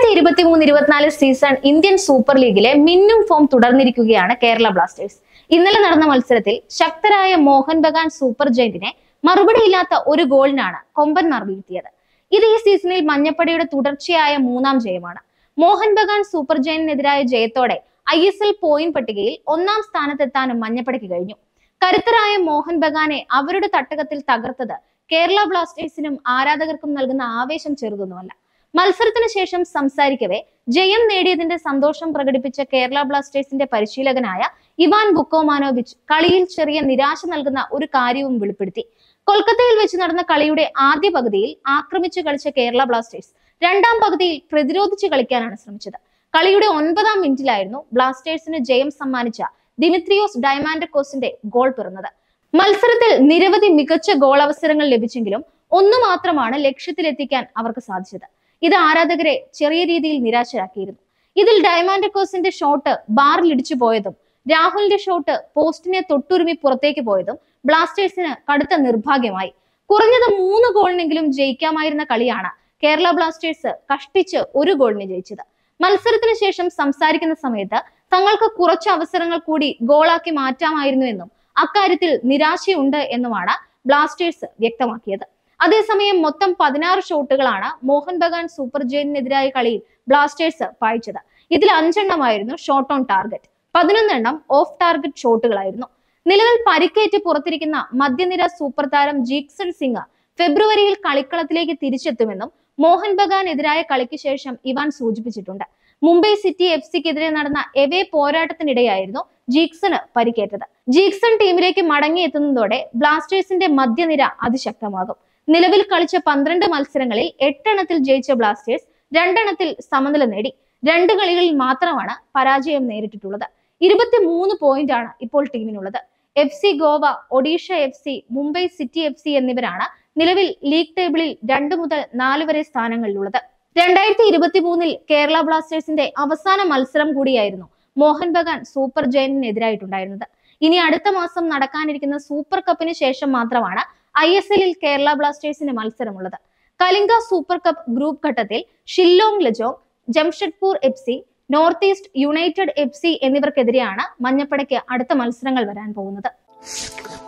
രണ്ടായിരത്തി ഇരുപത്തി മൂന്ന് ഇരുപത്തിനാല് സീസൺ ഇന്ത്യൻ സൂപ്പർ ലീഗിലെ മിന്നും ഫോം തുടർന്നിരിക്കുകയാണ് കേരള ബ്ലാസ്റ്റേഴ്സ് ഇന്നലെ നടന്ന മത്സരത്തിൽ ശക്തരായ മോഹൻ ബഗാൻ സൂപ്പർ ജയന്റിനെ മറുപടിയില്ലാത്ത ഒരു ഗോളിനാണ് കൊമ്പന്മാർ വീഴ്ത്തിയത് ഇത് ഈ സീസണിൽ മഞ്ഞപ്പടിയുടെ തുടർച്ചയായ മൂന്നാം ജയമാണ് മോഹൻ ബഗാൻ സൂപ്പർ ജയന്റിനെതിരായ ജയത്തോടെ ഐ എസ് എൽ പോയിന്റ് പട്ടികയിൽ ഒന്നാം സ്ഥാനത്തെത്താനും മഞ്ഞപ്പടയ്ക്ക് കഴിഞ്ഞു കരുത്തരായ മോഹൻ ബഗാനെ അവരുടെ തട്ടകത്തിൽ തകർത്തത് കേരള ബ്ലാസ്റ്റേഴ്സിനും ആരാധകർക്കും നൽകുന്ന ആവേശം ചെറുതൊന്നുമല്ല മത്സരത്തിന് ശേഷം സംസാരിക്കവേ ജയം നേടിയതിന്റെ സന്തോഷം പ്രകടിപ്പിച്ച കേരള ബ്ലാസ്റ്റേഴ്സിന്റെ പരിശീലകനായ ഇവാൻ ബുക്കോമാനോവിച്ച് കളിയിൽ ചെറിയ നിരാശ നൽകുന്ന ഒരു കാര്യവും വെളിപ്പെടുത്തി കൊൽക്കത്തയിൽ വെച്ച് നടന്ന കളിയുടെ ആദ്യ പകുതിയിൽ ആക്രമിച്ചു കളിച്ച കേരള ബ്ലാസ്റ്റേഴ്സ് രണ്ടാം പകുതിയിൽ പ്രതിരോധിച്ച് കളിക്കാനാണ് ശ്രമിച്ചത് കളിയുടെ ഒൻപതാം മിനിറ്റിലായിരുന്നു ബ്ലാസ്റ്റേഴ്സിന് ജയം സമ്മാനിച്ച ദിമിത്രിയോസ് ഡൈമാൻഡക്കോസിന്റെ ഗോൾ പിറന്നത് മത്സരത്തിൽ നിരവധി മികച്ച ഗോൾ അവസരങ്ങൾ ലഭിച്ചെങ്കിലും ഒന്നു മാത്രമാണ് ലക്ഷ്യത്തിലെത്തിക്കാൻ അവർക്ക് സാധിച്ചത് ഇത് ആരാധകരെ ചെറിയ രീതിയിൽ നിരാശരാക്കിയിരുന്നു ഇതിൽ ഡയമൻഡക്കോസിന്റെ ഷോട്ട് ബാറിൽ ഇടിച്ചു പോയതും രാഹുലിന്റെ ഷോട്ട് പോസ്റ്റിനെ തൊട്ടുരുമി പുറത്തേക്ക് പോയതും ബ്ലാസ്റ്റേഴ്സിന് കടുത്ത നിർഭാഗ്യമായി കുറഞ്ഞത് മൂന്ന് ഗോളിനെങ്കിലും ജയിക്കാമായിരുന്ന കളിയാണ് കേരള ബ്ലാസ്റ്റേഴ്സ് കഷ്ടിച്ച് ഒരു ഗോളിന് ജയിച്ചത് മത്സരത്തിന് ശേഷം സംസാരിക്കുന്ന സമയത്ത് തങ്ങൾക്ക് കുറച്ച് അവസരങ്ങൾ കൂടി ഗോളാക്കി മാറ്റാമായിരുന്നുവെന്നും അക്കാര്യത്തിൽ നിരാശയുണ്ട് എന്നുമാണ് ബ്ലാസ്റ്റേഴ്സ് വ്യക്തമാക്കിയത് അതേസമയം മൊത്തം പതിനാറ് ഷോട്ടുകളാണ് മോഹൻ ബഗാൻ സൂപ്പർ ജയന്റിനെതിരായ കളിയിൽ ബ്ലാസ്റ്റേഴ്സ് പായിച്ചത് ഇതിൽ അഞ്ചെണ്ണമായിരുന്നു ഷോട്ട് ഓൺ ടാർഗറ്റ് പതിനൊന്നെണ്ണം ഓഫ് ടാർഗറ്റ് ഷോട്ടുകളായിരുന്നു നിലവിൽ പരിക്കേറ്റ് പുറത്തിരിക്കുന്ന മധ്യനിര സൂപ്പർ താരം ജീക്സൺ സിംഗ് ഫെബ്രുവരിയിൽ കളിക്കളത്തിലേക്ക് തിരിച്ചെത്തുമെന്നും മോഹൻ ബഗാൻ എതിരായ കളിക്ക് ശേഷം ഇവാൻ സൂചിപ്പിച്ചിട്ടുണ്ട് മുംബൈ സിറ്റി എഫ് സിക്കെതിരെ നടന്ന എവേ പോരാട്ടത്തിനിടെയായിരുന്നു ജീക്സണ് പരിക്കേറ്റത് ജീക്സൺ ടീമിലേക്ക് മടങ്ങിയെത്തുന്നതോടെ ബ്ലാസ്റ്റേഴ്സിന്റെ മധ്യനിര അതിശക്തമാകും നിലവിൽ കളിച്ച പന്ത്രണ്ട് മത്സരങ്ങളിൽ എട്ടെണ്ണത്തിൽ ജയിച്ച ബ്ലാസ്റ്റേഴ്സ് രണ്ടെണ്ണത്തിൽ സമനില നേടി രണ്ട് കളികളിൽ മാത്രമാണ് പരാജയം നേരിട്ടിട്ടുള്ളത് ഇരുപത്തിമൂന്ന് പോയിന്റ് ആണ് ഇപ്പോൾ ടീമിനുള്ളത് F C Goa Odisha F C Mumbai City F C എന്നിവരാണ് നിലവിൽ ലീഗ് ടേബിളിൽ രണ്ട് മുതൽ നാല് വരെ സ്ഥാനങ്ങളിലുള്ളത് രണ്ടായിരത്തി ഇരുപത്തി മൂന്നിൽ കേരള ബ്ലാസ്റ്റേഴ്സിന്റെ അവസാന മത്സരം കൂടിയായിരുന്നു മോഹൻ ബഗാൻ സൂപ്പർ ജയന്റിനെതിരായിട്ടുണ്ടായിരുന്നത് ഇനി അടുത്ത മാസം നടക്കാനിരിക്കുന്ന സൂപ്പർ കപ്പിന് ശേഷം മാത്രമാണ് ഐ എസ് എല്ലിൽ കേരള ബ്ലാസ്റ്റേഴ്സിന് മത്സരമുള്ളത് കലിംഗ സൂപ്പർ കപ്പ് ഗ്രൂപ്പ് ഘട്ടത്തിൽ Shillong Lajong Jamshedpur F C North East United F C എന്നിവർക്കെതിരെയാണ് മഞ്ഞപ്പടയ്ക്ക് അടുത്ത മത്സരങ്ങൾ വരാൻ പോകുന്നത്